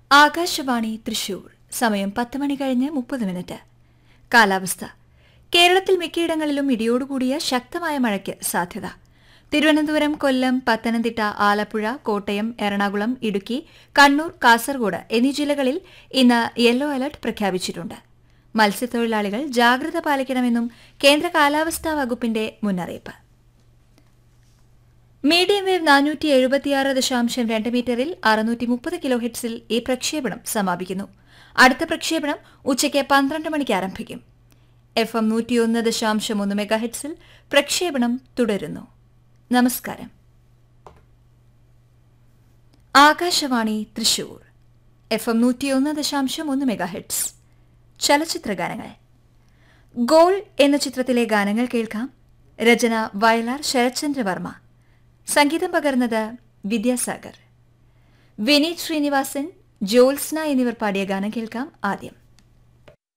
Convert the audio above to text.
ആകാശവാണി തൃശൂർ സമയം പത്ത് മണി കഴിഞ്ഞ് മുപ്പത് മിനിറ്റ് കാലാവസ്ഥ കേരളത്തിൽ മിക്കയിടങ്ങളിലും ഇടിയോടുകൂടിയ ശക്തമായ മഴയ്ക്ക് സാധ്യത തിരുവനന്തപുരം കൊല്ലം പത്തനംതിട്ട ആലപ്പുഴ കോട്ടയം എറണാകുളം ഇടുക്കി കണ്ണൂർ കാസർഗോഡ് എന്നീ ജില്ലകളിൽ ഇന്ന് യെല്ലോ അലർട്ട് പ്രഖ്യാപിച്ചിട്ടുണ്ട് മത്സ്യത്തൊഴിലാളികൾ ജാഗ്രത പാലിക്കണമെന്നും കേന്ദ്ര കാലാവസ്ഥാ വകുപ്പിന്റെ മുന്നറിയിപ്പ് മീഡിയം വേവ് നാനൂറ്റി എഴുപത്തിയാറ് ദശാംശം രണ്ട് മീറ്ററിൽ അറുന്നൂറ്റി മുപ്പത് കിലോ ഹെഡ്സിൽ ഈ പ്രക്ഷേപണം സമാപിക്കുന്നു അടുത്ത പ്രക്ഷേപണം ഉച്ചയ്ക്ക് പന്ത്രണ്ട് മണിക്ക് ആരംഭിക്കും എഫ് എം നൂറ്റിയൊന്ന് ദശാംശം ഒന്ന് മെഗാ ഹെഡ്സിൽ പ്രക്ഷേപണം തുടരുന്നു നമസ്കാരം ആകാശവാണി തൃശൂർ എഫ് എം നൂറ്റിയൊന്ന് ദശാംശം ഒന്ന് മെഗാ ഹെഡ്സ് ചലച്ചിത്ര ഗാനങ്ങൾ ഗോൾ എന്ന ചിത്രത്തിലെ ഗാനങ്ങൾ കേൾക്കാം രചന വയലാർ ശരത്ചന്ദ്ര വർമ്മ സംഗീതം പകർന്നത് വിദ്യാസാഗർ വിനീത് ശ്രീനിവാസൻ ജോത്സ്ന എന്നിവർ പാടിയ ഗാനം കേൾക്കാം ആദ്യം